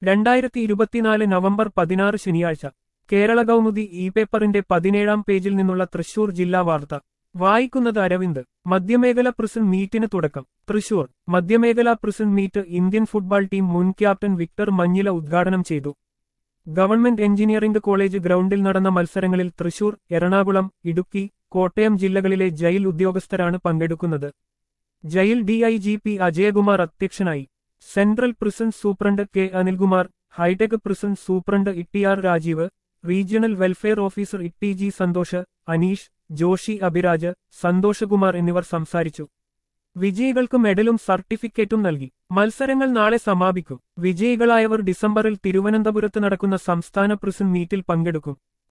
രണ്ടായിരത്തി ഇരുപത്തിനാല് നവംബർ പതിനാറ് ശനിയാഴ്ച കേരള കൗമുദി ഇ പേപ്പറിന്റെ പതിനേഴാം പേജിൽ നിന്നുള്ള തൃശൂർ ജില്ലാ വാർത്ത വായിക്കുന്നത് അരവിന്ദ് മധ്യമേഖല പ്രിസൺ മീറ്റിന് തുടക്കം തൃശൂർ മധ്യമേഖല prison meet Indian football team മുൻ ക്യാപ്റ്റൻ വിക്ടർ മഞ്ഞില ഉദ്ഘാടനം ചെയ്തു ഗവൺമെന്റ് എഞ്ചിനീയറിംഗ് കോളേജ് ഗ്രൗണ്ടിൽ നടന്ന മത്സരങ്ങളിൽ തൃശൂർ എറണാകുളം ഇടുക്കി കോട്ടയം ജില്ലകളിലെ ജയിൽ ഉദ്യോഗസ്ഥരാണ് പങ്കെടുക്കുന്നത് ജയിൽ ഡിഐജിപി അജയകുമാർ അധ്യക്ഷനായി central prison superintendent K Anilkumar high tech prison superintendent E R Rajeev regional welfare officer E G Santhosh Aneesh Joshi Abhiraj Santhoshkumar എന്നിവർ സംസാരിച്ചു വിജയികൾക്ക് മെഡലും സർട്ടിഫിക്കറ്റും നൽകി മത്സരങ്ങൾ നാളെ സമാപിക്കും വിജയികളായവർ ഡിസംബറിൽ തിരുവനന്തപുരത്ത് നടക്കുന്ന സംസ്ഥാന പ്രിസൺ മീറ്റിൽ പങ്കെടുക്കും